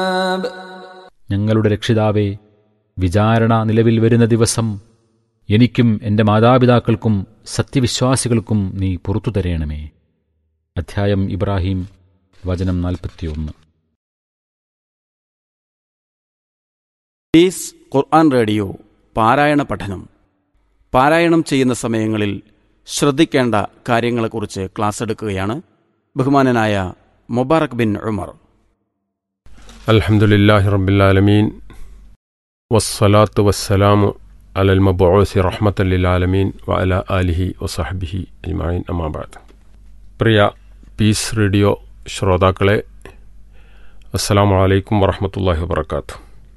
ഞങ്ങളുടെ രക്ഷിതാവേ വിചാരണ നിലവിൽ വരുന്ന ദിവസം എനിക്കും എൻ്റെ മാതാപിതാക്കൾക്കും സത്യവിശ്വാസികൾക്കും നീ പുറത്തു തരയണമേ അധ്യായം ഇബ്രാഹിം വചനം നാൽപ്പത്തിയൊന്ന് പീസ് ഖുർആൻ റേഡിയോ പാരായണ പഠനം പാരായണം ചെയ്യുന്ന സമയങ്ങളിൽ ശ്രദ്ധിക്കേണ്ട കാര്യങ്ങളെക്കുറിച്ച് ക്ലാസ് എടുക്കുകയാണ് ബഹുമാനനായ മുബാറക് ബിൻ ഉമർ الحمد لله رب العالمين والصلاة والسلام على المبعوث رحمة للعالمين وعلى آله وصحبه أجمعين أما بعد പ്രിയ പീസ് റേഡിയോ ശ്രോതാക്കളെ അസ്സലാമു അലൈക്കും വറഹമത്തല്ലാഹി വബർക്കാത്തു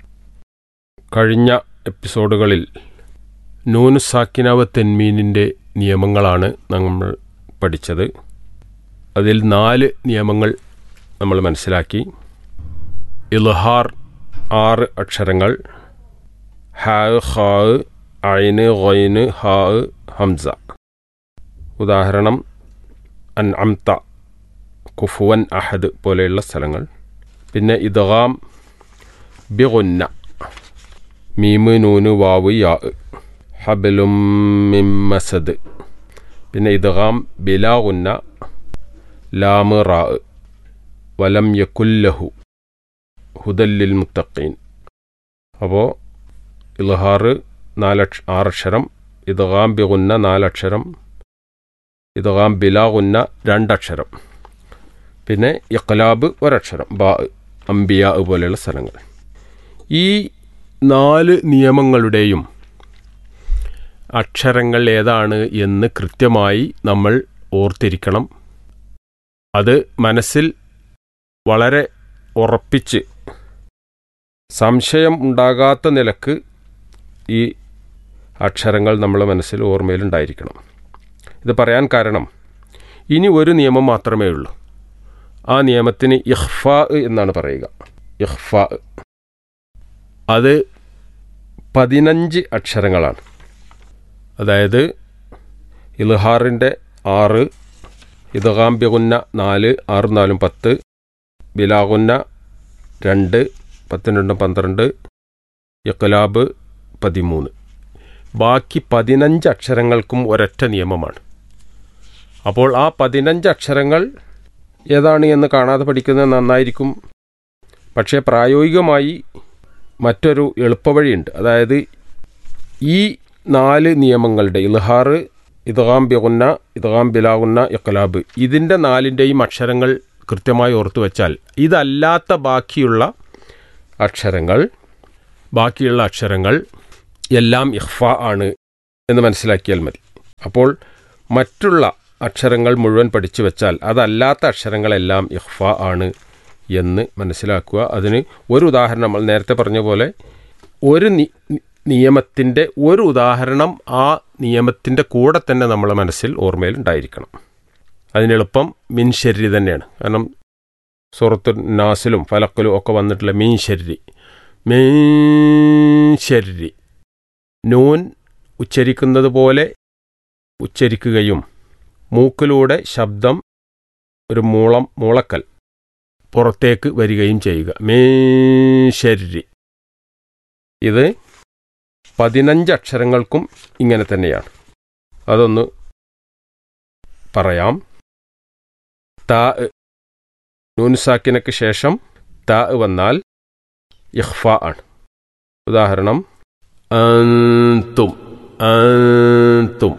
കഴിഞ്ഞ എപ്പിസോഡുകളിൽ നൂനു സാക്കിനാവ് തെന്മീനിൻ്റെ നിയമങ്ങളാണ് നമ്മൾ പഠിച്ചത് അതിൽ നാല് നിയമങ്ങൾ നമ്മൾ മനസ്സിലാക്കി ഇൽഹാർ ആറ് അക്ഷരങ്ങൾ ഹാ ഹാ ഐന് ഗൈന് ഹാ ഹംസ ഉദാഹരണം അൻ അംത കുഫുവൻ അഹദ് പോലെയുള്ള സ്ഥലങ്ങൾ പിന്നെ ഇദ്ഗാം ബിഗുന്ന മീമ് നൂന് വാവ് യാ ഹബലും മിമ്മസദ് പിന്നെ ഇദ്ഗാം ബിലാഗുന്ന ലാമ് റാ വലം യക്കുല്ലഹു ഹുദല്ലിൽ മുത്തഖീൻ അപ്പോൾ ഇൽഹാറ് നാലക്ഷ ആറക്ഷരം ഇദ്ഗാം ബിഗുന്ന നാലക്ഷരം ഇദ്ഗാം ബിലാഗുന്ന രണ്ടക്ഷരം പിന്നെ ഇഖ്ലാബ് ഒരക്ഷരം ബാ അംബിയ പോലെയുള്ള സ്ഥലങ്ങൾ ഈ നാല് നിയമങ്ങളുടെയും അക്ഷരങ്ങൾ ഏതാണ് എന്ന് കൃത്യമായി നമ്മൾ ഓർത്തിരിക്കണം അത് മനസ്സിൽ വളരെ ഉറപ്പിച്ച് സംശയം ഉണ്ടാകാത്ത നിലക്ക് ഈ അക്ഷരങ്ങൾ നമ്മളെ മനസ്സിൽ ഓർമ്മയിലുണ്ടായിരിക്കണം ഇത് പറയാൻ കാരണം ഇനി ഒരു നിയമം മാത്രമേ ഉള്ളൂ ആ നിയമത്തിന് ഇഹ്ഫ എന്നാണ് പറയുക ഇഹ്ഫ അത് പതിനഞ്ച് അക്ഷരങ്ങളാണ് അതായത് ഇൽഹാറിൻ്റെ ആറ് ഇദ്ഗാംബ്യകുന്ന നാല് ആറ് നാലും പത്ത് ബിലാഗുന്ന രണ്ട് പത്തിന് രണ്ടും പന്ത്രണ്ട് ഇഖ്ലാബ് പതിമൂന്ന് ബാക്കി പതിനഞ്ച് അക്ഷരങ്ങൾക്കും ഒരൊറ്റ നിയമമാണ് അപ്പോൾ ആ പതിനഞ്ച് അക്ഷരങ്ങൾ ഏതാണ് എന്ന് കാണാതെ പഠിക്കുന്നത് നന്നായിരിക്കും പക്ഷേ പ്രായോഗികമായി മറ്റൊരു എളുപ്പവഴിയുണ്ട് അതായത് ഈ നാല് നിയമങ്ങളുടെ ഇൽഹാറ് ഇദ്ഗാം ബിഗുന്ന ഇദ്ഗാം ബിലാഗുന്ന ഇഖ്ലാബ് ഇതിൻ്റെ നാലിൻ്റെയും അക്ഷരങ്ങൾ കൃത്യമായി ഓർത്തു വച്ചാൽ ഇതല്ലാത്ത ബാക്കിയുള്ള അക്ഷരങ്ങൾ ബാക്കിയുള്ള അക്ഷരങ്ങൾ എല്ലാം ഇഹ്ഫ ആണ് എന്ന് മനസ്സിലാക്കിയാൽ മതി അപ്പോൾ മറ്റുള്ള അക്ഷരങ്ങൾ മുഴുവൻ പഠിച്ചു വെച്ചാൽ അതല്ലാത്ത അക്ഷരങ്ങളെല്ലാം ഇഹ്ഫ ആണ് എന്ന് മനസ്സിലാക്കുക അതിന് ഒരു ഉദാഹരണം നമ്മൾ നേരത്തെ പറഞ്ഞ പോലെ ഒരു നിയമത്തിൻ്റെ ഒരു ഉദാഹരണം ആ നിയമത്തിൻ്റെ കൂടെ തന്നെ നമ്മളെ മനസ്സിൽ ഓർമ്മയിൽ ഉണ്ടായിരിക്കണം അതിനെളുപ്പം മിൻ ശരി തന്നെയാണ് കാരണം സുറത്തു നാസിലും ഫലക്കിലും ഒക്കെ വന്നിട്ടുള്ള മീൻ ശരി മീൻ ശരി നൂൻ ഉച്ചരിക്കുന്നത് പോലെ ഉച്ചരിക്കുകയും മൂക്കിലൂടെ ശബ്ദം ഒരു മൂളം മൂളക്കൽ പുറത്തേക്ക് വരികയും ചെയ്യുക മീൻ ശരി ഇത് പതിനഞ്ച് അക്ഷരങ്ങൾക്കും ഇങ്ങനെ തന്നെയാണ് അതൊന്ന് പറയാം താ നൂൻസാക്കിനക്ക് ശേഷം താ വന്നാൽ ഇഹ്ഫ ആണ് ഉദാഹരണം അന്തും അന്തും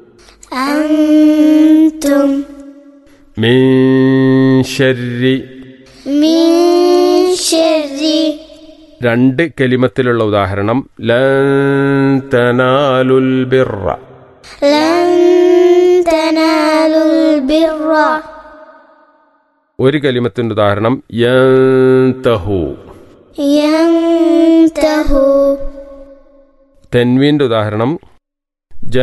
أنتم മീൻ ശരി من شر രണ്ട് കലിമത്തിലുള്ള ഉദാഹരണം ലൻ തനാലുൽ ബിർറ لن تنالوا البر ഒരു കലിമത്തിൻ്റെ ഉദാഹരണം യന്തഹു ينتهوا തെൻവീൻ്റെ ഉദാഹരണം